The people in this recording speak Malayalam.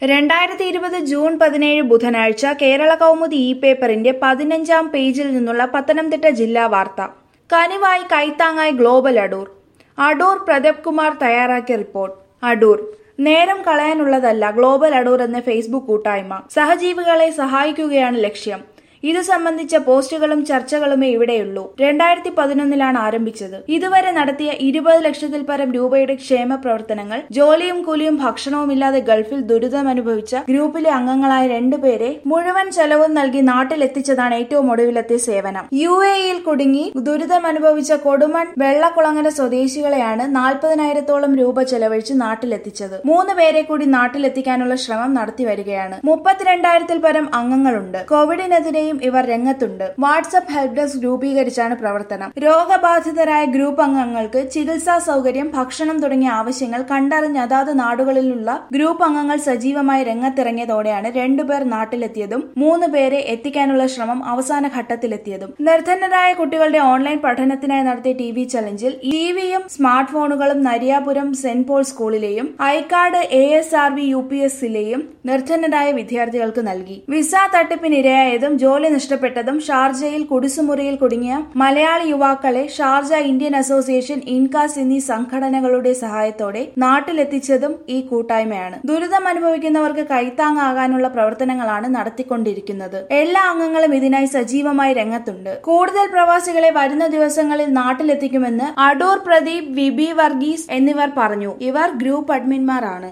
രണ്ടായിരത്തി ഇരുപത് ജൂൺ പതിനേഴ് ബുധനാഴ്ച കേരള കൗമുദി ഇ പേപ്പറിന്റെ പതിനഞ്ചാം പേജിൽ നിന്നുള്ള പത്തനംതിട്ട ജില്ലാ വാർത്ത കനിവായി കൈത്താങ്ങായി ഗ്ലോബൽ അടൂർ അടൂർ പ്രദീപ് കുമാർ തയ്യാറാക്കിയ റിപ്പോർട്ട് അടൂർ നേരം കളയാനുള്ളതല്ല ഗ്ലോബൽ അടൂർ എന്ന ഫേസ്ബുക്ക് കൂട്ടായ്മ സഹജീവികളെ സഹായിക്കുകയാണ് ലക്ഷ്യം ഇത് സംബന്ധിച്ച പോസ്റ്റുകളും ചർച്ചകളുമേ ഇവിടെയുള്ളൂ രണ്ടായിരത്തി പതിനൊന്നിലാണ് ആരംഭിച്ചത് ഇതുവരെ നടത്തിയ ഇരുപത് ലക്ഷത്തിൽ പരം രൂപയുടെ ക്ഷേമ പ്രവർത്തനങ്ങൾ ജോലിയും കൂലിയും ഭക്ഷണവുമില്ലാതെ ഗൾഫിൽ ദുരിതമനുഭവിച്ച ഗ്രൂപ്പിലെ അംഗങ്ങളായ രണ്ടുപേരെ മുഴുവൻ ചെലവും നൽകി നാട്ടിലെത്തിച്ചതാണ് ഏറ്റവും ഒടുവിലത്തെ സേവനം യു എയിൽ കുടുങ്ങി ദുരിതമനുഭവിച്ച കൊടുമൺ വെള്ളക്കുളങ്ങര സ്വദേശികളെയാണ് നാൽപ്പതിനായിരത്തോളം രൂപ ചെലവഴിച്ച് നാട്ടിലെത്തിച്ചത് മൂന്ന് പേരെ കൂടി നാട്ടിലെത്തിക്കാനുള്ള ശ്രമം നടത്തി വരികയാണ് മുപ്പത്തിരണ്ടായിരത്തിൽ പരം അംഗങ്ങളുണ്ട് കോവിഡിനെതിരെയും ഇവർ രംഗത്തുണ്ട് വാട്സ്ആപ്പ് ഹെൽപ്പ് ഡെസ്ക് രൂപീകരിച്ചാണ് പ്രവർത്തനം രോഗബാധിതരായ ഗ്രൂപ്പ് അംഗങ്ങൾക്ക് ചികിത്സാ സൗകര്യം ഭക്ഷണം തുടങ്ങിയ ആവശ്യങ്ങൾ കണ്ടറിഞ്ഞ് അതാത് നാടുകളിലുള്ള ഗ്രൂപ്പ് അംഗങ്ങൾ സജീവമായി രംഗത്തിറങ്ങിയതോടെയാണ് രണ്ടുപേർ നാട്ടിലെത്തിയതും മൂന്ന് പേരെ എത്തിക്കാനുള്ള ശ്രമം അവസാന ഘട്ടത്തിലെത്തിയതും നിർധനരായ കുട്ടികളുടെ ഓൺലൈൻ പഠനത്തിനായി നടത്തിയ ടി വി ചലഞ്ചിൽ ടിവിയും സ്മാർട്ട് ഫോണുകളും നരിയാപുരം സെന്റ് പോൾ സ്കൂളിലെയും Aikkad A S R V U P എസിലെയും നിർധനരായ വിദ്യാർത്ഥികൾക്ക് നൽകി വിസ തട്ടിപ്പിനിരയായതും ജോലി നഷ്ടപ്പെട്ടതും ഷാർജയിൽ കുടിസുമുറിയിൽ കുടുങ്ങിയ മലയാളി യുവാക്കളെ ഷാർജ ഇന്ത്യൻ അസോസിയേഷൻ ഇൻകാസ് എന്നീ സംഘടനകളുടെ സഹായത്തോടെ നാട്ടിലെത്തിച്ചതും ഈ കൂട്ടായ്മയാണ് ദുരിതം അനുഭവിക്കുന്നവർക്ക് കൈത്താങ്ങാകാനുള്ള പ്രവർത്തനങ്ങളാണ് നടത്തിക്കൊണ്ടിരിക്കുന്നത് എല്ലാ അംഗങ്ങളും ഇതിനായി സജീവമായി രംഗത്തുണ്ട് കൂടുതൽ പ്രവാസികളെ വരുന്ന ദിവസങ്ങളിൽ നാട്ടിലെത്തിക്കുമെന്ന് അടൂർ പ്രദീപ് വിബി വർഗീസ് എന്നിവർ പറഞ്ഞു ഇവർ ഗ്രൂപ്പ് അഡ്മിന്മാരാണ്